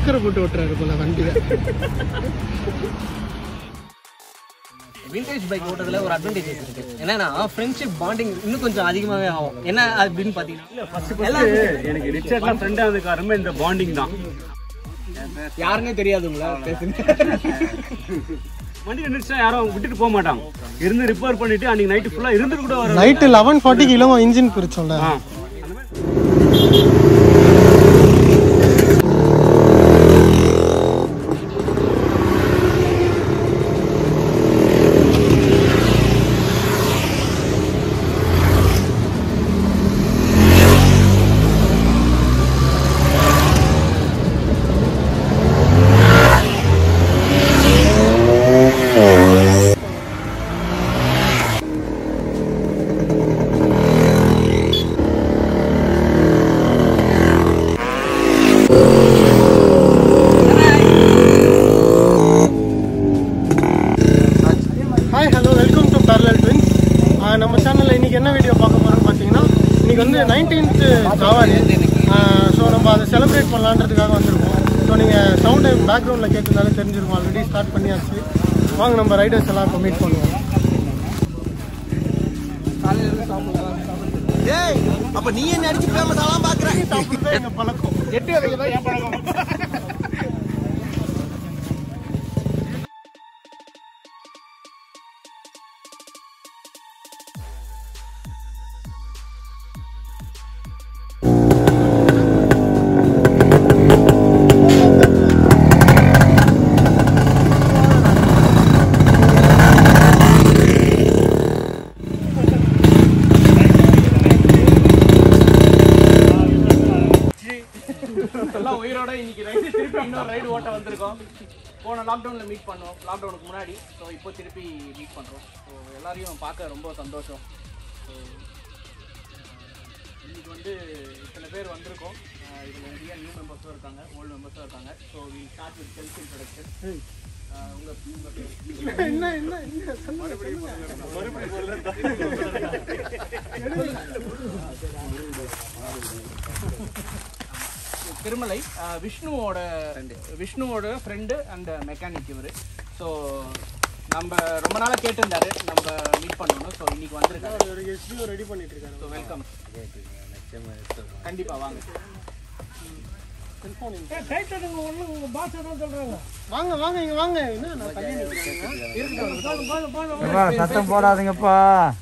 ஸ்டிக்கரை போட்டு ஓட்டுறாரு போல வண்டியை விண்டேஜ் பைக் ஓட்டுறதுல ஒரு அட்வான்டேஜஸ் இருக்கு என்னன்னா ஃப்ரெண்ட்ஷிப் பாண்டிங் இன்னும் கொஞ்சம் அதிகமாகவே ஆகும் என்ன அப்படின்னு பார்த்தீங்கன்னா எனக்கு ரிச்சர்ட்லாம் ஃப்ரெண்டாக இருந்த காரணமே இந்த பாண்டிங் தான் யாருன்னே தெரியாதுங்களா பேசுங்க வண்டி நின்றுச்சுன்னா யாரும் விட்டுட்டு போக மாட்டாங்க இருந்து ரிப்பேர் பண்ணிட்டு அன்னைக்கு நைட்டு ஃபுல்லாக இருந்துட்டு கூட வர நைட்டு லெவன் ஃபார்ட்டிக்கு இளவ இன்ஜின் பிரிச்சோம்ல ஆ hi hello welcome to parallel twins நம்ம சேனலில் இன்னைக்கு என்ன வீடியோ பார்க்க போகிறோம்னு பார்த்தீங்கன்னா இன்னைக்கு வந்து நைன்டீன்த்து ஜாவாரி ஸோ நம்ம அதை செலிப்ரேட் பண்ணலான்றதுக்காக வந்திருக்கோம் ஸோ நீங்கள் சவுண்டு பேக்ரவுண்டில் கேட்டிருந்தாலே தெரிஞ்சிருக்கும் ஆல்ரெடி ஸ்டார்ட் பண்ணியாச்சு வாங்க நம்ம ரைடர்ஸ் எல்லாம் இப்போ மீட் பண்ணுவோம் அப்ப நீ என்ன அடிச்சு ஃபேமஸ் ஆலாம் பாக்குற அப்படிதான் எங்கள் பழக்கம் எட்டு வரைக்கும் தான் என் பழக்கம் எல்லாம் உயிரோட இன்னைக்கு ரைடு திருப்பி இன்னொரு ரைடு ஓட்ட வந்திருக்கோம் போன லாக்டவுனில் மீட் பண்ணோம் லாக்டவுனுக்கு முன்னாடி ஸோ இப்போ திருப்பி மீட் பண்ணுறோம் ஸோ எல்லாரையும் பார்க்க ரொம்ப சந்தோஷம் ஸோ இன்னைக்கு வந்து இத்தனை பேர் வந்திருக்கோம் அஹ் இதுல நிறைய நியூ மெம்பர்ஸும் இருக்காங்க ஓல்டு மெம்பர்ஸும் இருக்காங்க so we start with self introduction உங்க உங்க பேர் என்ன என்ன என்ன சொல்லுங்க திருமலை அஹ், விஷ்ணுவோட விஷ்ணுவோட ஃப்ரெண்டு அண்ட் மெக்கானிக் இவர் ஸோ நம்ம ரொம்ப நாளாக கேட்டிருந்தாரு நம்ம மீட் பண்ணணும் ஸோ இன்னைக்கு வந்திருக்காரு ஒரு எஸ்டிஓ ரெடி பண்ணிட்டு இருக்காரு ஸோ வெல்கம் கண்டிப்பா வாங்க வாங்க வாங்க இங்க வாங்க என்ன நான் தள்ளி நிக்கிறேன். சத்தம் போடாதீங்கப்பா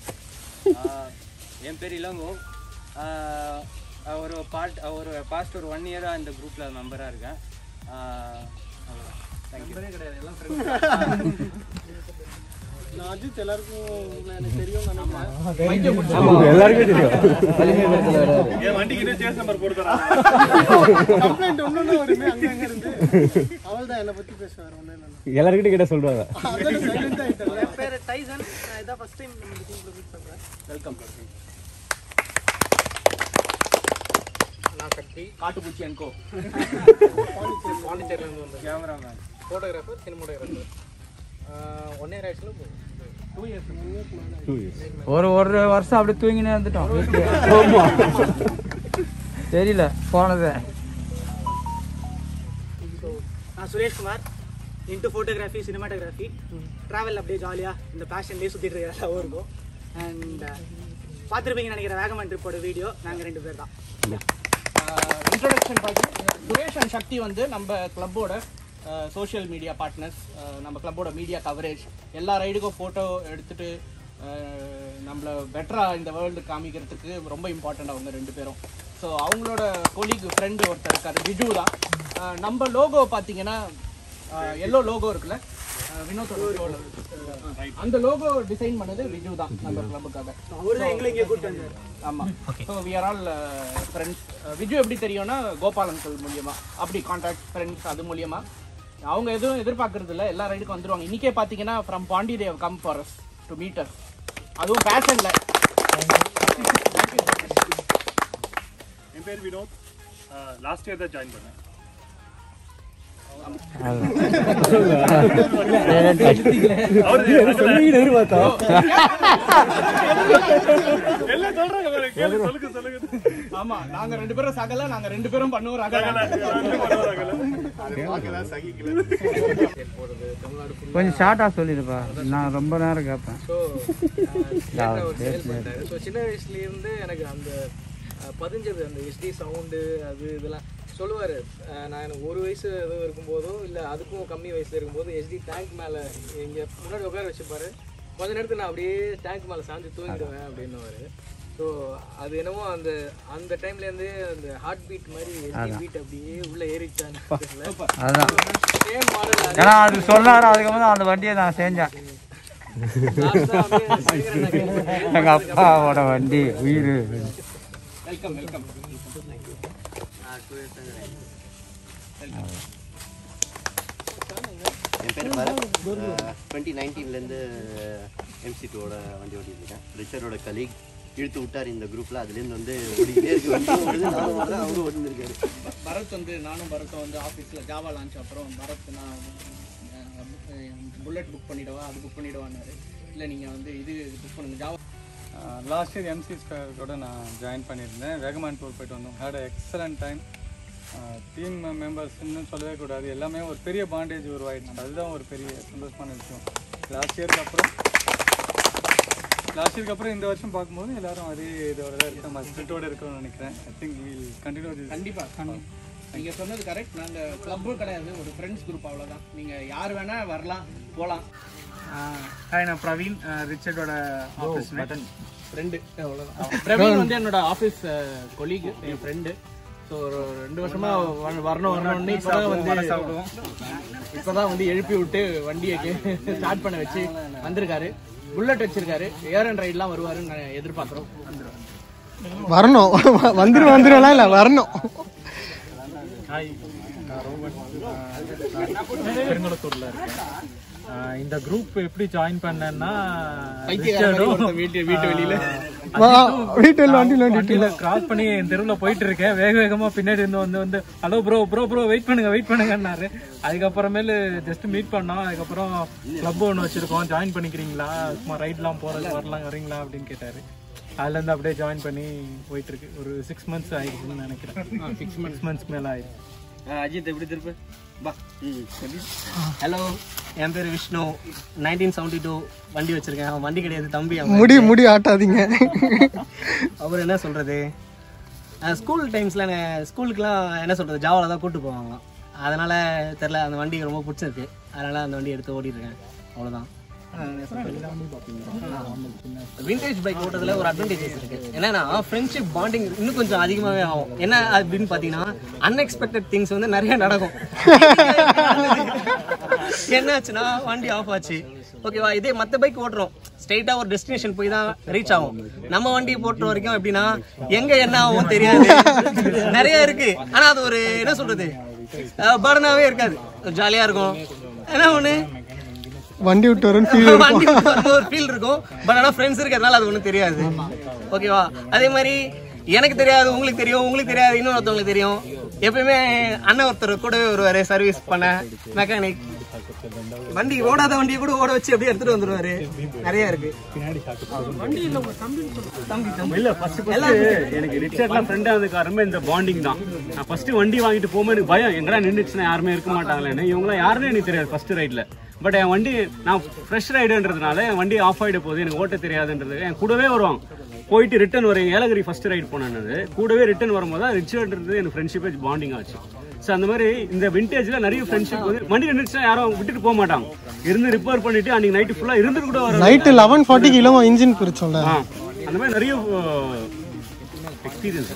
என் பேர் இளங்கோ ஆஹ் ஒரு பார்ட் ஒரு பாஸ்ட் ஒரு ஒன் இயராக இந்த குரூப்பில் மெம்பராக இருக்கேன் ஆஹ் நம்பரே கிடையாது எல்லாம் ஃப்ரெண்ட்ஸ் நான் அஜித் எல்லாருக்கும் உங்களை எனக்கு தெரியும் நினைக்கிறேன் எல்லாருமே தெரியும் என் வண்டிக்கு சேஸ் நம்பர் போட்டு தரேன் கம்ப்ளைண்ட் ஒண்ணு வருமே அங்க அங்க இருந்து அவள் தான் என்னை பத்தி பேசுவார் ஒண்ணு இல்லை எல்லாருக்கிட்ட கிட்ட சொல்றாங்க அதான் சைலண்ட் ஆயிட்டேன் என் பேர் டைசன் நான் இதான் ஃபர்ஸ்ட் டைம் நம்ம டீம்ல மீட் பண்றேன் வெல்கம் நான் சக்தி காட்டுப்பூச்சி அன்கோ பாண்டிச்சேரியில இருந்து வந்தேன் cameraman photographer cinematographer one year ஆயிடுச்சுல டூ இயர்ஸ் ஒரு ஒரு வருஷம் அப்படியே தூங்கினே இருந்துட்டோம் தெரியல போனது நான் Sureshkumar into photography cinematography travel அப்படியே ஜாலியாக இந்த பேஷன்லேயே சுற்றிட்டு இருக்கிற எல்லாவும் இருக்கும் அண்ட் பார்த்துருப்பீங்க நினைக்கிற வேகமன் ட்ரிப்போட வீடியோ நாங்கள் ரெண்டு பேர் தான் இன்ட்ரோடக்ஷன் பார்த்தீங்கன்னா சுரேஷ் அண்ட் சக்தி வந்து நம்ம கிளப்போட சோஷியல் மீடியா பார்ட்னர்ஸ் நம்ம கிளப்போட மீடியா கவரேஜ் எல்லா ரைடுக்கும் ஃபோட்டோ எடுத்துட்டு அஹ், நம்மள பெட்டராக இந்த வேர்ல்டு காமிக்கிறதுக்கு ரொம்ப இம்பார்ட்டண்ட் அவங்க ரெண்டு பேரும் ஸோ அவங்களோட கொலீக் ஃப்ரெண்டு ஒருத்தர் இருக்காரு பிஜு தான் அஹ், நம்ம லோகோ பார்த்தீங்கன்னா எல்லோ லோகோ இருக்குல்ல அஹ், வினோத்தோட logo. அஹ், அந்த லோகோ டிசைன் பண்ணது விஜு தான் நம்ம கிளப்புக்காக அவர் தான் எங்களை இங்கே கூப்பிட்டு வந்தார் ஆமா so we are all friends Viju எப்படி தெரியும்னா கோபால் அங்கிள் மூலியமா அப்படி கான்டாக்ட் ஃப்ரெண்ட்ஸ் அது மூலியமா அவங்க எதுவும் எதிர்பார்க்கறது இல்ல எல்லா ரைடுக்கும் வந்துருவாங்க இன்னைக்கே பாத்தீங்கன்னா from Pondy they've come for us to meet us அதுவும் பேஷன்ல என் பேர் வினோத் லாஸ்ட் இயர் தான் ஜாயின் பண்ணேன் எல்லாம் சொல்றாங்க பாரு, கேளு, சொல்லுங்க சொல்லுங்க ஆமா நாங்க ரெண்டு பேரும் சகல நாங்க ரெண்டு பேரும் பண்ணுவோம் ரகல கொஞ்சம் ஷார்ட்டாக சொல்லிடுப்பா நான் ரொம்ப நேரம் கேட்பேன் ஸோ சின்ன வயசுலேருந்து எனக்கு அந்த அஹ், பதிஞ்சது அந்த எஸ்டி சவுண்டு அது இதெல்லாம் சொல்லுவார் நான் எனக்கு ஒரு வயசு எதுவும் இருக்கும்போதும் இல்லை அதுக்கும் கம்மி வயசில் இருக்கும்போது எஸ்டி டேங்க் மேலே இங்கே முன்னாடி உட்கார வச்சுப்பாரு கொஞ்ச நேரத்துக்கு நான் அப்படியே டேங்க் மேலே சாஞ்சு தூங்கிடுவேன் அப்படின்னுவாரு ஸோ அது என்னமோ அந்த அந்த டைம்லேருந்து அந்த ஹார்ட் பீட் மாதிரி எஸ்டி பீட் அப்படியே உள்ளே ஏறிச்சான்னு தெரியல அதுதான் சேம் மாடல் ஏன்னா அது சொன்னாரு அதுக்கப்புறம் அந்த வண்டியை நான் செஞ்சேன் எங்க அப்பாவோட வண்டி உயிர் வெல்கம் வெல்கம் என் பேர் பரத் டுவெண்ட்டி நைன்டீன்லேருந்து எம்சி டூவோட வண்டி ஓட்டிட்டு இருக்கேன் ரிச்சரோட கலீக் இழுத்து விட்டார் இந்த குரூப்பில் அதுலேருந்து வந்து ஓடிக்கிட்டே இருக்கு வண்டி ஓடுது நானும் ஓடுறேன் அவரும் ஓடிருக்காரு பரத் வந்து நானும் பரத்தும் வந்து ஆஃபீஸில் ஜாவா லான்ச் அப்புறம் பரத் நான் புல்லட் புக் பண்ணிடவா அது புக் பண்ணிடவான்னாரு இல்லை நீங்கள் வந்து இது புக் பண்ணுங்க ஜாவா லாஸ்ட் இயர் எம்சி ஸ்கொயரோட நான் ஜாயின் பண்ணியிருந்தேன் வேகமான் டூர் போயிட்டு வந்தோம் ஹேட் எக்ஸலண்ட் டைம் டீம் மெம்பர்ஸ்ன்னு சொல்லவே கூடாது எல்லாமே ஒரு பெரிய பாண்டேஜ் உருவாயிடுச்சு அதுதான் ஒரு பெரிய சந்தோஷமான விஷயம் லாஸ்ட் இயருக்கு அப்புறம் லாஸ்ட் இயருக்கு அப்புறம் இந்த வருஷம் பார்க்கும்போது எல்லாரும் அதே இதோட தான் இருக்க மாதிரி ஸ்பிரிட்டோட இருக்கணும்னு நினைக்கிறேன் ஐ திங்க் வில் கண்டினியூ கண்டிப்பாக நீங்கள் சொன்னது கரெக்ட் நாங்கள் கிளப்பும் கிடையாது ஒரு ஃப்ரெண்ட்ஸ் குரூப் அவ்வளோதான் நீங்கள் யார் வேணால் வரலாம் போகலாம் ஹாய் நான் பிரவீன் ரிச்சர்டோட ஆஃபீஸ் ஃப்ரெண்டு அவ்வளோதான் பிரவீன் வந்து என்னோட ஆஃபீஸ் கொலீக் என் ஃப்ரெண்டு ஸோ ஒரு ரெண்டு வருஷமா வ- வரணும் வரணும்னு இப்போதான் வந்து இப்போதான் வந்து எழுப்பி விட்டு வண்டியை ஸ்டார்ட் பண்ண வச்சு வந்திருக்காரு புல்லட் வச்சிருக்காரு ஏர் அண்ட் ரைட்லாம் வருவாருன்னு நான் எதிர்பார்க்குறோம் வரணும் வந்துரு வந்துருவலாம் இல்லை வரணும் ஹாய் நான் ரோபர்ட் பெருங்குளத்தூர்ல இருக்கேன் ஆஹ் இந்த குரூப் எப்படி ஜாயின் பண்ணேன்னா வீட்டு வீட்டு வெளியில வீட்டில் வண்டியில் வண்டி வண்டியில கிராஸ் பண்ணி என் தெருவுல போயிட்டு இருக்கேன் வேக வேகமா பின்னாடி இருந்து வந்து வந்து hello bro bro bro wait பண்ணுங்க வெயிட் பண்ணுங்கன்னாரு அதுக்கப்புறமேலு ஜஸ்ட் மீட் பண்ணோம் அதுக்கப்புறம் கிளப் ஒன்று வச்சிருக்கோம் ஜாயின் பண்ணிக்கிறீங்களா சும்மா ரைட்லாம் போறது வரலாம் வரீங்களா அப்படின்னு கேட்டாரு அதுல இருந்து அப்படியே ஜாயின் பண்ணி போயிட்டு இருக்கு ஒரு சிக்ஸ் மந்த்ஸ் ஆயிடுச்சுன்னு நினைக்கிறேன் சிக்ஸ் மந்த்ஸ் மந்த்ஸ் மேல ஆயிடுச்சு அஜித் எப்படி திருப்பு பா ஹலோ என் பேர் விஷ்ணு நைன்டீன் செவன்டி டூ வண்டி வச்சிருக்கேன் அவன் வண்டி கிடையாது தம்பி அவன் முடி முடி ஆட்டாதீங்க அவர் என்ன சொல்றது ஸ்கூல் டைம்ஸ்ல ஸ்கூலுக்குலாம் என்ன சொல்றது ஜாவால தான் கூட்டு போவாங்க அதனால தெரில அந்த வண்டி ரொம்ப பிடிச்சிருக்கு அதனால அந்த வண்டி எடுத்து ஓட்டிட்டு இருக்கேன் அவ்வளவுதான் விண்டேஜ் பைக் ஓட்டுறதுல ஒரு அட்வான்டேஜஸ் இருக்கு என்னன்னா ஃப்ரெண்ட்ஷிப் பாண்டிங் இன்னும் கொஞ்சம் அதிகமாகவே ஆகும் என்ன அப்படின்னு பார்த்தீங்கன்னா அன்எக்ஸ்பெக்டட் திங்ஸ் வந்து நிறைய நடக்கும் என்னாச்சுன்னா வண்டி ஆஃப் ஆச்சு ஓகேவா இதே மற்ற பைக் ஓட்டுறோம் ஸ்ட்ரைட்டா ஒரு டெஸ்டினேஷன் போய் தான் ரீச் ஆகும் நம்ம வண்டி போட்டுற வரைக்கும் எப்படின்னா எங்க என்ன ஆகும் தெரியாது நிறைய இருக்கு ஆனா அது ஒரு என்ன சொல்றது பர்னாவே இருக்காது ஜாலியா இருக்கும் என்ன ஒண்ணு வண்டி விட்டு வரும்னு ஃபீல் வண்டி விட்டு வரும்போது ஒரு ஃபீல் இருக்கும் பட் ஆனா ஃப்ரெண்ட்ஸ் இருக்கிறதுனால அது ஒன்றும் தெரியாது ஓகேவா அதே மாதிரி எனக்கு தெரியாது உங்களுக்கு தெரியும் உங்களுக்கு தெரியாது இன்னொருத்தவங்களுக்கு தெரியும் எப்பயுமே அண்ணன் ஒருத்தர் கூடவே வருவாரு சர்வீஸ் பண்ண மெக்கானிக் வண்டி ஓடாத வண்டியை கூட ஓட வச்சு அப்படியே எடுத்துட்டு வந்துருவாரு நிறைய இருக்கு இல்ல ஃபர்ஸ்ட் ஃபர்ஸ்ட் எனக்கு ரிச்சர்ட்லாம் ஃப்ரெண்டா இருந்த காரணமே இந்த பாண்டிங் தான் நான் ஃபர்ஸ்ட் வண்டி வாங்கிட்டு போகும்போது எனக்கு பயம் எங்கடா நின்றுச்சுன்னா யாருமே இருக்க மாட்டாங்களேன்னு இவங்களாம் யாருமே எனக்கு தெரியாது ஃபர்ஸ்ட் ரைட்ல பட் என் வண்டி நான் ஃப்ரெஷ் ரைடுன்றதுனால என் வண்டி ஆஃப் ஆயிட போகுது எனக்கு ஓட்ட தெரியாதுன்றது என் கூடவே வருவாங்க போயிட்டு ரிட்டர்ன் வரும் ஏலகிரி ஃபர்ஸ்ட் ரைடு போனது கூடவே ரிட்டர்ன் வரும்போது தான் ரிச்சர்ட்ன்றது எனக்கு ஃப்ரெண்ட்ஷிப்பே பாண்டிங் ஆச்சு ஸோ அந்த மாதிரி இந்த விண்டேஜ்ல நிறைய ஃப்ரெண்ட்ஷிப் வந்து வண்டி நின்றுச்சுன்னா யாரும் விட்டுட்டு போக மாட்டாங்க இருந்து ரிப்பேர் பண்ணிட்டு அன்னைக்கு நைட்டு ஃபுல்லா இருந்துட்டு கூட வர நைட்டு லெவன் ஃபார்ட்டிக்கு இளவோ இன்ஜின் பிரிச்சோம்ல ஆ, அந்த மாதிரி நிறைய எக்ஸ்பீரியன்ஸ்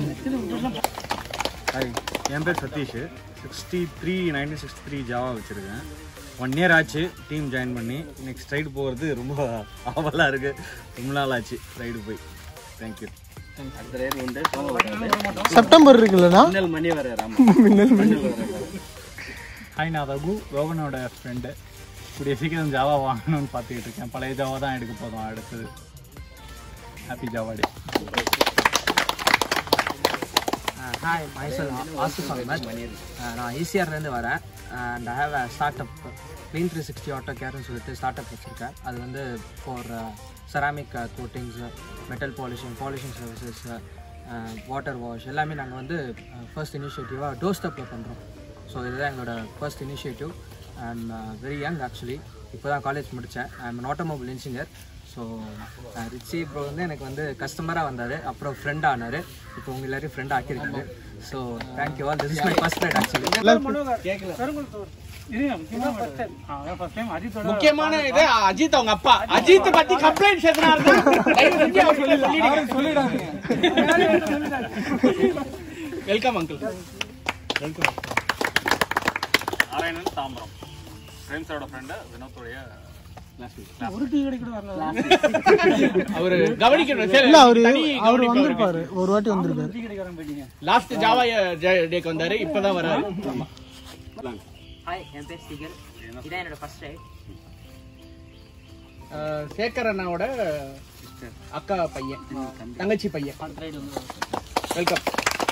ஹாய் என் பேர் Satish sixty three nineteen sixty three Jawa வச்சுருக்கேன் ஒன் இயர் ஆச்சு டீம் ஜாயின் பண்ணி நெக்ஸ்ட் ரைடு போகிறது ரொம்ப ஆவலாக இருக்குது ரொம்ப நாள் ஆச்சு ரைடு போய் தேங்க்யூ அடுத்த ரைடு உண்டு போக வராது செப்டம்பர் இருக்குல்லண்ணா மின்னல் மணி வர மின்னல் மணி ஹாய் நான் ரகு ரோகனோட ஃப்ரெண்டு கூடிய சீக்கிரம் ஜாவா வாங்கணும்னு பார்த்துக்கிட்டு இருக்கேன் பழைய ஜாவா தான் எடுக்க போதும் அடுத்தது ஹாப்பி ஜாவா டே ஹாய் மைசல் ஆசிஃப் அகமத் அஹ் நான் ஈசிஆர்லேருந்து வரேன் and I have a start up clean three sixty auto கேர்னு சொல்லிட்டு ஸ்டார்ட் அப் வச்சுருக்கேன் அது வந்து for ceramic coatings metal polishing polishing services water wash எல்லாமே நாங்கள் வந்து ஃபர்ஸ்ட் இனிஷியேட்டிவாக டோர் ஸ்டெப்பில் பண்ணுறோம் ஸோ இதுதான் எங்களோட first initiative I am very young actually இப்போ தான் காலேஜ் முடித்தேன் I am automobile engineer so Richie bro வந்து எனக்கு வந்து கஸ்டமராக வந்தார் அப்புறம் ஃப்ரெண்ட் ஆனார் இப்போ உங்க எல்லாரையும் ஃப்ரெண்ட் ஆக்கியிருக்காரு so thank you all this is my first ride actually முக்கியமான இது அஜித் அவங்க அப்பா அஜித் பத்தி கம்ப்ளைண்ட் எதுனா welcome uncle welcome Narayanan Tambaram ஃப்ரெண்ட்ஸோட ஃப்ரெண்டு வினோத்துடைய ஒரு டீ கடை கூட வரல அவரு கவனிக்கணும் சரி, இல்ல அவரு தனி அவர் கவனிப்பு வந்திருப்பாரு ஒரு வாட்டி வந்திருக்காரு லாஸ்ட் ஜாவா டேக்கு வந்தாரு இப்பதான் வராரு ஆமா ஹாய் என் பேர் சிகல் இதான் என்னோட ஃபர்ஸ்ட் ரைட் அஹ், சேகர் அண்ணாவோட அக்கா பையன் தங்கச்சி பையன் வெல்கம்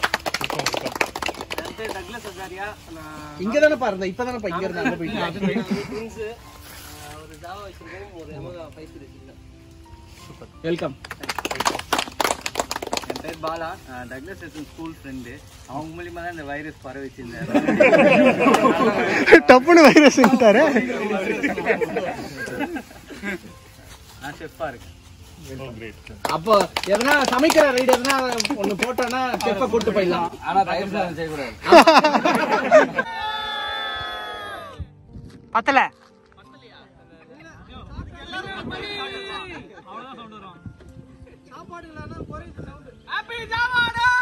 என் பேர் டக்ளஸ் அசாரியா நான் இங்க தானே பாருங்க இப்பதானே இங்க இருந்து அங்க போயிட்டு ட்வின்ஸ் ஒரு ஜாவா வச்சிருக்கோம் ஒரு எமகா ஃபைவ் வச்சிருக்கோம் வெல்கம் என் பேர் Bala Douglas SN school friend அவங்க மூலியமா தான் இந்த வைரஸ் பரவிச்சிருந்தேன் டப்புனு வைரஸ் விட்டாரு நான் ஷெஃபா இருக்கேன் அப்போ எதனா சமைக்கிற ரைடு எதனா ஒண்ணு போட்டோம்னா செப்ப கூட்டு போயிடலாம் ஆனா தயிர் சாதம் செய்யக்கூடாது பத்தல ஹாப்பி ஜாவாடா